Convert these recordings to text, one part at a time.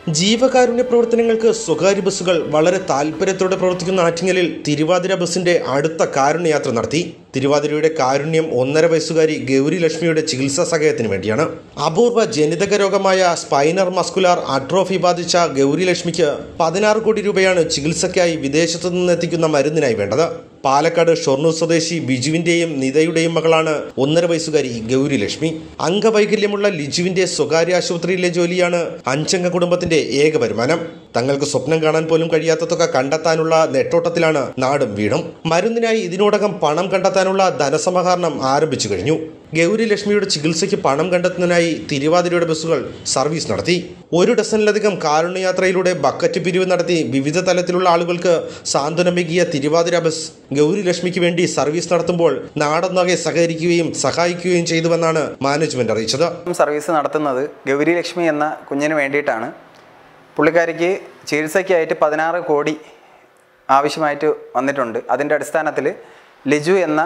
ജീവകാരുണ്യ പ്രവർത്തനങ്ങൾക്ക് സ്വകാര്യ ബസ്സുകൾ വളരെ താല്പര്യത്തോടെ പ്രവർത്തിക്കുന്ന ആറ്റിങ്ങലിൽ തിരുവാതിര ബസിന്റെ അടുത്ത കാരുണ്യയാത്ര നടത്തി തിരുവാതിരയുടെ കാരുണ്യം ഒന്നര വയസ്സുകാരി ഗൗരി ലക്ഷ്മിയുടെ ചികിത്സാ സഹായത്തിന് വേണ്ടിയാണ് അപൂർവ ജനിതക രോഗമായ സ്പൈനർ മസ്കുലാർ അട്രോഫി ബാധിച്ച ഗൗരി ലക്ഷ്മിക്ക് പതിനാറ് കോടി രൂപയാണ് ചികിത്സയ്ക്കായി വിദേശത്തു നിന്ന് എത്തിക്കുന്ന മരുന്നിനായി വേണ്ടത് പാലക്കാട് ഷൊർണൂർ സ്വദേശി ബിജുവിന്റെയും നിതയുടെയും മകളാണ് ഒന്നര വയസ്സുകാരി ഗൗരി ലക്ഷ്മി അംഗവൈകല്യമുള്ള ലിജുവിന്റെ സ്വകാര്യ ആശുപത്രിയിലെ ജോലിയാണ് അഞ്ചംഗ കുടുംബത്തിന്റെ ഏക വരുമാനം തങ്ങൾക്ക് സ്വപ്നം കാണാൻ പോലും കഴിയാത്ത തുക കണ്ടെത്താനുള്ള നെട്ടോട്ടത്തിലാണ് നാടും വീടും മരുന്നിനായി ഇതിനോടകം പണം കണ്ടെത്താനുള്ള ധനസമാഹരണം ആരംഭിച്ചു കഴിഞ്ഞു ഗൗരി ലക്ഷ്മിയുടെ ചികിത്സയ്ക്ക് പണം കണ്ടെത്തുന്നതിനായി തിരുവാതിരയുടെ ബസ്സുകൾ സർവീസ് നടത്തി ഒരു ഡസനിലധികം കാരുണ്യയാത്രയിലൂടെ ബക്കറ്റ് പിരിവ് നടത്തി വിവിധ തലത്തിലുള്ള ആളുകൾക്ക് സാന്ത്വനമേകിയ തിരുവാതിര ബസ് ഗൗരി ലക്ഷ്മിക്ക് വേണ്ടി സർവീസ് നടത്തുമ്പോൾ നാടൊന്നാകെ സഹകരിക്കുകയും സഹായിക്കുകയും ചെയ്തുവെന്നാണ് മാനേജ്മെന്റ് അറിയിച്ചത് സർവീസ് നടത്തുന്നത് ഗൗരി ലക്ഷ്മി എന്ന കുഞ്ഞിന് വേണ്ടിയിട്ടാണ് പുള്ളിക്കാരിക്ക് ചികിത്സയ്ക്കായിട്ട് പതിനാറ് കോടി ആവശ്യമായിട്ട് വന്നിട്ടുണ്ട് അതിൻ്റെ അടിസ്ഥാനത്തിൽ ലിജു എന്ന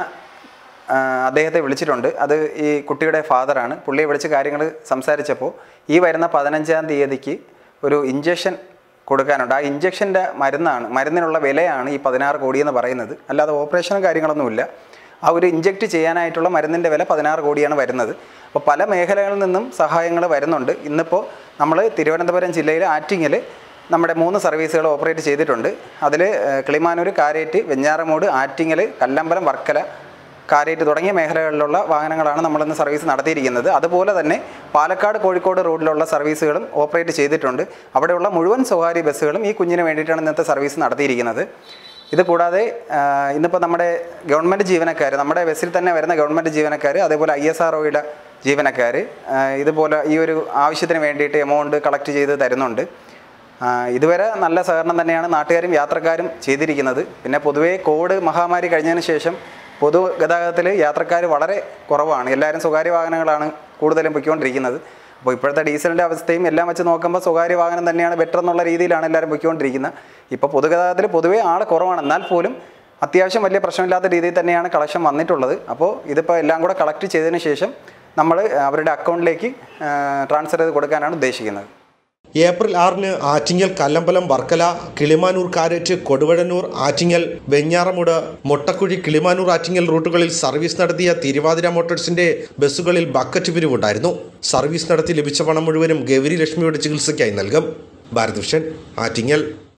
ആ, അദ്ദേഹത്തെ വിളിച്ചിട്ടുണ്ട് അത് ഈ കുട്ടിയുടെ ഫാദറാണ് പുള്ളിയെ വിളിച്ച് കാര്യങ്ങൾ സംസാരിച്ചപ്പോൾ ഈ വരുന്ന പതിനഞ്ചാം തീയതിക്ക് ഒരു ഇഞ്ചക്ഷൻ കൊടുക്കാനുണ്ട് ആ ഇഞ്ചക്ഷൻ്റെ മരുന്നാണ് മരുന്നിനുള്ള വിലയാണ് ഈ പതിനാറ് കോടി എന്ന് പറയുന്നത് അല്ലാതെ ഓപ്പറേഷനും കാര്യങ്ങളൊന്നുമില്ല ആ ഒരു ഇഞ്ചക്ട് ചെയ്യാനായിട്ടുള്ള മരുന്നിൻ്റെ വില പതിനാറ് കോടിയാണ് വരുന്നത് അപ്പോൾ പല മേഖലകളിൽ നിന്നും സഹായങ്ങൾ വരുന്നുണ്ട് ഇന്നിപ്പോൾ നമ്മൾ തിരുവനന്തപുരം ജില്ലയിലെ ആറ്റിങ്ങിൽ നമ്മുടെ മൂന്ന് സർവീസുകൾ ഓപ്പറേറ്റ് ചെയ്തിട്ടുണ്ട് അതിൽ കിളിമാനൂർ കാരേറ്റ് വെഞ്ഞാറമൂട് ആറ്റിങ്ങൽ കല്ലമ്പലം വർക്കല കാരേറ്റ് തുടങ്ങിയ മേഖലകളിലുള്ള വാഹനങ്ങളാണ് നമ്മളിന്ന് സർവീസ് നടത്തിയിരിക്കുന്നത് അതുപോലെ തന്നെ പാലക്കാട് കോഴിക്കോട് റോഡിലുള്ള സർവീസുകളും ഓപ്പറേറ്റ് ചെയ്തിട്ടുണ്ട് അവിടെയുള്ള മുഴുവൻ സ്വകാര്യ ബസ്സുകളും ഈ കുഞ്ഞിന് വേണ്ടിയിട്ടാണ് ഇന്നത്തെ സർവീസ് നടത്തിയിരിക്കുന്നത് ഇത് കൂടാതെ ഇന്നിപ്പോൾ നമ്മുടെ ഗവൺമെൻറ് ജീവനക്കാർ നമ്മുടെ ബസ്സിൽ തന്നെ വരുന്ന ഗവൺമെൻറ് ജീവനക്കാർ അതേപോലെ ഐ എസ് ആർ ഒയുടെ ജീവനക്കാർ ഇതുപോലെ ഈ ഒരു ആവശ്യത്തിന് വേണ്ടിയിട്ട് എമൗണ്ട് കളക്ട് ചെയ്ത് തരുന്നുണ്ട് ആ, ഇതുവരെ നല്ല സഹകരണം തന്നെയാണ് നാട്ടുകാരും യാത്രക്കാരും ചെയ്തിരിക്കുന്നത് പിന്നെ പൊതുവേ കോവിഡ് മഹാമാരി കഴിഞ്ഞതിന് ശേഷം പൊതുഗതാഗതത്തിൽ യാത്രക്കാർ വളരെ കുറവാണ് എല്ലാവരും സ്വകാര്യ വാഹനങ്ങളാണ് കൂടുതലും പൊയ്ക്കൊണ്ടിരിക്കുന്നത് അപ്പോൾ ഇപ്പോഴത്തെ ഡീസലിൻ്റെ അവസ്ഥയും എല്ലാം വെച്ച് നോക്കുമ്പോൾ സ്വകാര്യ വാഹനം തന്നെയാണ് ബെറ്റർ എന്നുള്ള രീതിയിലാണ് എല്ലാവരും പൊയ്ക്കൊണ്ടിരിക്കുന്നത് ഇപ്പോൾ പൊതുഗതാഗതത്തിൽ പൊതുവേ ആൾ കുറവാണ് എന്നാൽ പോലും അത്യാവശ്യം വലിയ പ്രശ്നമില്ലാത്ത രീതിയിൽ തന്നെയാണ് കളക്ഷൻ വന്നിട്ടുള്ളത് അപ്പോൾ ഇതിപ്പോൾ എല്ലാം കൂടെ കളക്ട് ചെയ്തതിന് ശേഷം നമ്മൾ അവരുടെ അക്കൗണ്ടിലേക്ക് ട്രാൻസ്ഫർ ചെയ്ത് കൊടുക്കാനാണ് ഉദ്ദേശിക്കുന്നത് ഏപ്രിൽ ആറിന് ആറ്റിങ്ങൽ കല്ലമ്പലം വർക്കല കിളിമാനൂർ കാരറ്റ് കൊടുവഴന്നൂർ ആറ്റിങ്ങൽ വെഞ്ഞാറമൂട് മൊട്ടക്കുഴി കിളിമാനൂർ ആറ്റിങ്ങൽ റൂട്ടുകളിൽ സർവീസ് നടത്തിയ തിരുവാതിര മോട്ടോഴ്സിന്റെ ബസ്സുകളിൽ ബക്കറ്റ് പിരിവുണ്ടായിരുന്നു സർവീസ് നടത്തി ലഭിച്ച പണം മുഴുവനും ഗൗരി ലക്ഷ്മിയുടെ ചികിത്സയ്ക്കായി നൽകും ഭാരത് വിഷൻ ആറ്റിങ്ങൽ